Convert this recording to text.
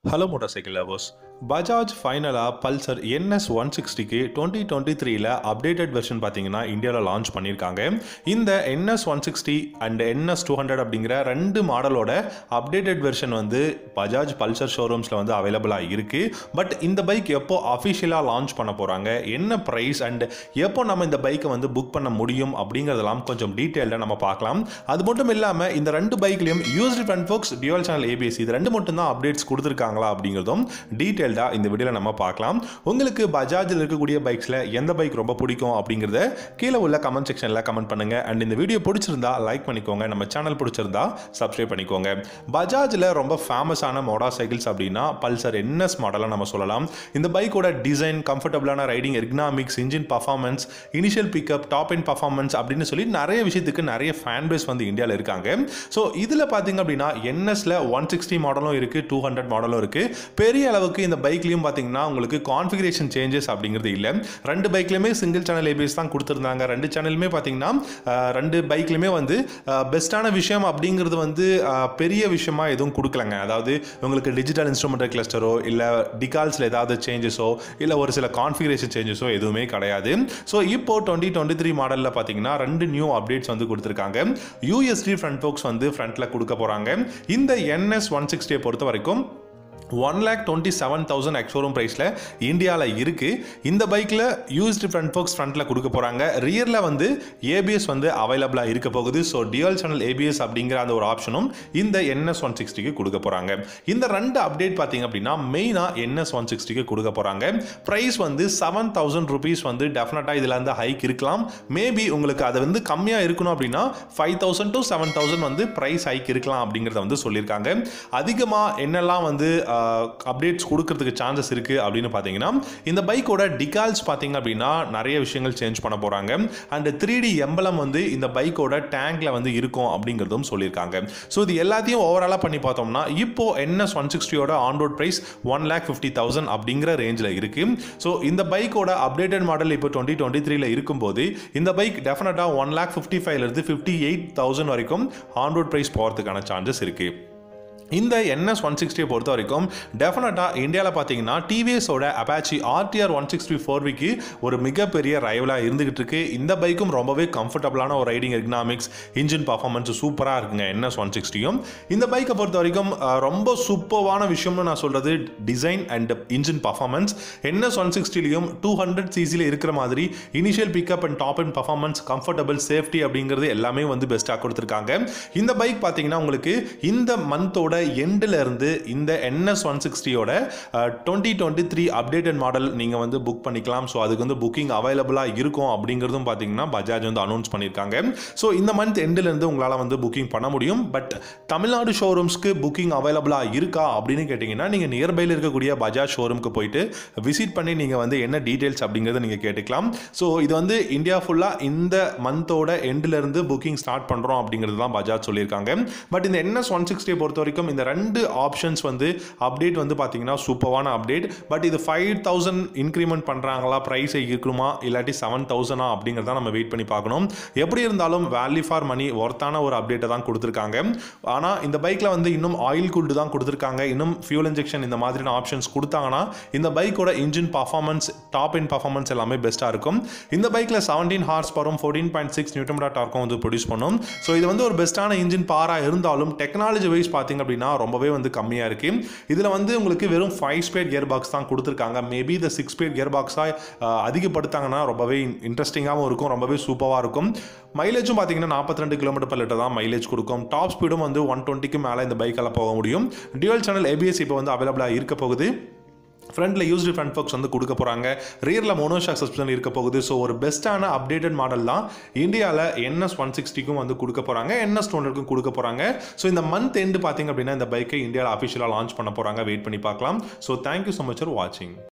hello motorcycle lovers Bajaj ஃபைனலாக Pulsar NS one சிக்ஸ்டிக்கு twenty twenty த்ரீல அப்டேட்டட் வெர்ஷன் பார்த்தீங்கன்னா இந்தியாவில் லான்ச் பண்ணியிருக்காங்க இந்த NS one sixty and NS two hundred அப்படிங்கிற ரெண்டு மாடலோட அப்டேட்டட் வெர்ஷன் வந்து பஜாஜ் பல்சர் ஷோரூம்ஸில் வந்து அவைலபிளாக இருக்குது பட் இந்த பைக் எப்போ அஃபிஷியலாக லான்ச் பண்ண போகிறாங்க என்ன ப்ரைஸ் அண்ட் எப்போ நம்ம இந்த பைக்கை வந்து புக் பண்ண முடியும் அப்படிங்கிறதெல்லாம் கொஞ்சம் டீட்டெயில்டாக நம்ம பார்க்கலாம் அது மட்டும் இல்லாமல் இந்த ரெண்டு பைக்லையும் used front forks dual channel ABS இது ரெண்டு மட்டும் தான் அப்டேட்ஸ் கொடுத்துருக்காங்களா அப்படிங்கிறதும் டீட்டெயில்டாக இந்த வீடியோவில் நம்ம பார்க்கலாம் உங்களுக்கு பஜாஜில் இருக்கக்கூடிய பைக்ஸில் எந்த பைக் ரொம்ப பிடிக்கும் அப்படிங்கிறத கீழே உள்ள கமெண்ட் செக்ஷனில் கமெண்ட் பண்ணுங்கள் அண்ட் இந்த வீடியோ பிடிச்சிருந்தா லைக் பண்ணிக்கோங்க நம்ம சேனல் பிடிச்சிருந்தா சப்ஸ்கிரைப் பண்ணிக்கோங்க பஜாஜில் ரொம்ப ஃபேமஸான மோட்டார் சைக்கிள்ஸ் அப்படின்னா பல்சர் என்எஸ் மாடலாக நம்ம சொல்லலாம் இந்த பைக்கோட டிசைன் கம்ஃபர்டபுளான riding ergonomics engine performance initial pickup top end performance அப்படின்னு சொல்லி நிறைய விஷயத்துக்கு நிறைய ஃபேன் பேஸ் வந்து இந்தியாவில் இருக்காங்க ஸோ இதில் பார்த்தீங்க அப்படின்னா என்எஸ்ல ஒன் சிக்ஸ்டி மாடலும் இருக்குது டூ ஹண்ட்ரட் மாடலும் இருக்குது பெரிய அளவுக்கு இந்த பைக்லையும் பார்த்தீங்கன்னா உங்களுக்கு கான்ஃபிகரேஷன் சேஞ்சஸ் அப்படிங்கிறது இல்லை ரெண்டு பைக்லையுமே சிங்கிள் சேனல் ஏபிஎஸ் தான் கொடுத்துருந்தாங்க ரெண்டு சேனலுமே பார்த்தீங்கன்னா அஹ், ரெண்டு பைக்லையுமே வந்து பெஸ்ட்டான விஷயம் அப்படிங்கிறது வந்து அஹ், பெரிய விஷயமா எதுவும் கொடுக்கலங்க அதாவது உங்களுக்கு டிஜிட்டல் இன்ஸ்ட்ருமெண்டல் கிளஸ்டரோ இல்லை டிகால்ஸில் ஏதாவது சேஞ்சஸோ இல்லை ஒரு சில கான்ஃபிகரேஷன் சேஞ்சஸோ எதுவுமே கிடையாது ஸோ இப்போ டுவெண்ட்டி டுவெண்ட்டி த்ரீ மாடலில் பார்த்தீங்கன்னா ரெண்டு நியூ அப்டேட்ஸ் வந்து கொடுத்துருக்காங்க யூஎஸ்டி ஃப்ரண்ட் ஃபோக்ஸ் வந்து ஃப்ரண்ட்டில் கொடுக்க போகிறாங்க இந்த என்எஸ் ஒன் சிக்ஸ்டியை பொறுத்த வரைக்கும் one lakh twenty seven thousand ex showroom ப்ரைஸில் இந்தியாவில் இருக்குது இந்த பைக்கில் யூஸ்டு ஃப்ரண்ட் ஃபோக்ஸ் ஃப்ரண்ட்டில் கொடுக்க போகிறாங்க ரியரில் வந்து ஏபிஎஸ் வந்து அவைலபிளாக இருக்க போகுது ஸோ டியூவல் சேனல் ஏபிஎஸ் அப்படிங்கிற அந்த ஒரு ஆப்ஷனும் இந்த என்எஸ் ஒன் சிக்ஸ்டிக்கு கொடுக்க போகிறாங்க இந்த ரெண்டு அப்டேட் பார்த்தீங்க அப்படின்னா மெயினாக என்எஸ் ஒன் சிக்ஸ்டிக்கு கொடுக்க போகிறாங்க ப்ரைஸ் வந்து செவன் தௌசண்ட் ருபீஸ் வந்து டெஃபினட்டாக இதில் வந்து ஹைக் இருக்கலாம் மேபி உங்களுக்கு அது வந்து கம்மியாக இருக்கணும் அப்படின்னா five thousand to seven thousand வந்து ப்ரைஸ் ஹைக் இருக்கலாம் அப்படிங்கிறத வந்து சொல்லியிருக்காங்க அதிகமாக என்னெல்லாம் வந்து அப்டேட்ஸ் கொடுக்கறதுக்கு சான்சஸ் இருக்குது அப்படின்னு பார்த்தீங்கன்னா இந்த பைக்கோட டிகால்ஸ் பார்த்தீங்க அப்படின்னா நிறைய விஷயங்கள் சேஞ்ச் பண்ண போகிறாங்க அண்ட் த்ரீ டி எம்பலம் வந்து இந்த பைக்கோட டேங்க்ல வந்து இருக்கும் அப்படிங்கிறதும் சொல்லியிருக்காங்க ஸோ இது எல்லாத்தையும் ஓவராலாக பண்ணி பார்த்தோம்னா இப்போ என்எஸ் ஒன் சிக்ஸ்டியோட on road price one lakh fifty thousand அப்படிங்கிற ரேஞ்சில் இருக்கு ஸோ இந்த பைக்கோட அப்டேட்டட் மாடல் இப்போ டுவெண்ட்டி டுவெண்ட்டி த்ரீல இருக்கும்போது இந்த பைக் டெஃபினட்டாக ஒன் லேக் ஃபிஃப்டி ஃபைவ்லேருந்து ஃபிஃப்டி எயிட் தௌசண்ட் வரைக்கும் ஆன் ரோட் ப்ரைஸ் போகிறதுக்கான சான்சஸ் இருக்குது இந்த என்எஸ் ஒன் சிக்ஸ்டியை பொறுத்த வரைக்கும் டெஃபினட்டாக இந்தியாவில் பார்த்தீங்கன்னா டிவிஎஸோட Apache RTR one sixty four விக்கு ஒரு மிகப்பெரிய ரைவலாக இருந்துகிட்டு இருக்கு இந்த பைக்கும் ரொம்பவே கம்ஃபர்டபுளான ஒரு ரைடிங் எர்கனாமிக்ஸ் இன்ஜின் பர்ஃபார்மன்ஸ் சூப்பராக இருக்குங்க என்எஸ் ஒன் சிக்ஸ்டியும் இந்த பைக்கை பொறுத்த வரைக்கும் அஹ், ரொம்ப சூப்பர்வான விஷயம்னு நான் சொல்கிறது design and engine performance NS one சிக்ஸ்டிலையும் டூ ஹண்ட்ரட் சிசியில் இருக்கிற மாதிரி initial pickup and top end performance comfortable safety அப்படிங்கிறது எல்லாமே வந்து பெஸ்ட்டாக கொடுத்துருக்காங்க இந்த பைக் பார்த்தீங்கன்னா உங்களுக்கு இந்த மந்தோட எண்டில் இருந்து இந்த என்எஸ் ஒன் சிக்ஸ்டியோட twenty twenty three updated model நீங்கள் வந்து புக் பண்ணிக்கலாம் ஸோ அதுக்கு வந்து புக்கிங் அவைலபிளாக இருக்கும் அப்படிங்கிறதும் பார்த்தீங்கன்னா பஜாஜ் வந்து அனௌன்ஸ் பண்ணியிருக்காங்க ஸோ இந்த மந்த் எண்டில் இருந்து உங்களால் வந்து புக்கிங் பண்ண முடியும் பட் தமிழ்நாடு ஷோரூம்ஸ்க்கு புக்கிங் அவைலபிளாக இருக்கா அப்படின்னு கேட்டிங்கன்னா நீங்கள் நியர்பையில் இருக்கக்கூடிய பஜாஜ் ஷோரூம்க்கு போயிட்டு விசிட் பண்ணி நீங்கள் வந்து என்ன டீட்டெயில்ஸ் அப்படிங்கிறத நீங்கள் கேட்டுக்கலாம் ஸோ இது வந்து இந்தியா ஃபுல்லாக இந்த மந்தோட எண்டில் இருந்து புக்கிங் ஸ்டார்ட் பண்ணுறோம் அப்படிங்கிறது தான் பஜாஜ் சொல்லியிருக்காங்க பட் இந்த என்எஸ் ஒன் சிக்ஸ்டியை பொறுத்த வரைக்கும் இந்த ரெண்டு ஆப்ஷன்ஸ் வந்து அப்டேட் வந்து பார்த்தீங்கன்னா சூப்பரான அப்டேட் பட் இது ஃபைவ் தௌசண்ட் இன்க்ரிமெண்ட் பண்ணுறாங்களா ப்ரைஸ் இருக்குமா இல்லாட்டி செவன் தௌசண்டா அப்படிங்கிறத நம்ம வெயிட் பண்ணி பார்க்கணும் எப்படி இருந்தாலும் வேல்யூ ஃபார் மணி ஒர்த்தான ஒரு அப்டேட்டை தான் கொடுத்துருக்காங்க ஆனால் இந்த பைக்கில் வந்து இன்னும் ஆயில் கூல்டு தான் கொடுத்துருக்காங்க இன்னும் ஃபியூல் இன்ஜெக்ஷன் இந்த மாதிரியான ஆப்ஷன்ஸ் கொடுத்தாங்கன்னா இந்த பைக்கோட engine performance top end performance எல்லாமே பெஸ்ட்டாக இருக்கும் இந்த பைக்கில் செவன்டீன் ஹார்ஸ் பவரும் ஃபோர்டீன் பாயிண்ட் சிக்ஸ் நியூட்டமடா டார்க்கும் வந்து ப்ரொடியூஸ் பண்ணும் ஸோ இது வந்து ஒரு பெஸ்ட்டான இன்ஜின் பாராக இருந்தாலும் டெக்னாலஜி வைஸ் பார்த்தீங்க அப்படின்னா ரொம்பவே வந்து கம்மியாக இருக்கு இதில் வந்து உங்களுக்கு வெறும் ஃபைவ் ஸ்பேட் கியர் பாக்ஸ் தான் கொடுத்துருக்காங்க மேபி இந்த சிக்ஸ் ஸ்பேட் கியர் பாக்ஸாக அதிகப்படுத்தாங்கன்னா ரொம்பவே இன்ட்ரெஸ்டிங்காகவும் இருக்கும் ரொம்பவே சூப்பராக இருக்கும் மைலேஜும் பார்த்தீங்கன்னா நாற்பத்தி ரெண்டு கிலோமீட்டர் பர் லிட்டர் தான் மைலேஜ் கொடுக்கும் டாப் ஸ்பீடும் வந்து ஒன் டுவெண்ட்டிக்கு மேலே இந்த பைக்கால் போக முடியும் டியூவல் சேனல் ஏபிஎஸ் இப்போ வந்து அவைலபிளாக இருக்க போகுது ஃப்ரண்ட்டில் யூஸ்டு ஃப்ரண்ட் ஃபோக்ஸ் வந்து கொடுக்க போகிறாங்க ரியரில் மோனோஷாக் சஸ்பென்ஷன் இருக்க போகுது ஸோ ஒரு பெஸ்ட்டான அப்டேட்டட் மாடல் தான் இந்தியாவில் என்எஸ் ஒன் சிக்ஸ்டிக்கும் வந்து கொடுக்க போகிறாங்க என்எஸ் டூ ஹண்ட்ரட்க்கும் கொடுக்க போகிறாங்க ஸோ இந்த மந்த் எண்டு பார்த்தீங்க அப்படின்னா இந்த பைக்கை இந்தியாவில் அஃபிஷியலாக லான்ச் பண்ண போகிறாங்க வெயிட் பண்ணி பார்க்கலாம் so thank you so much for வாட்சிங்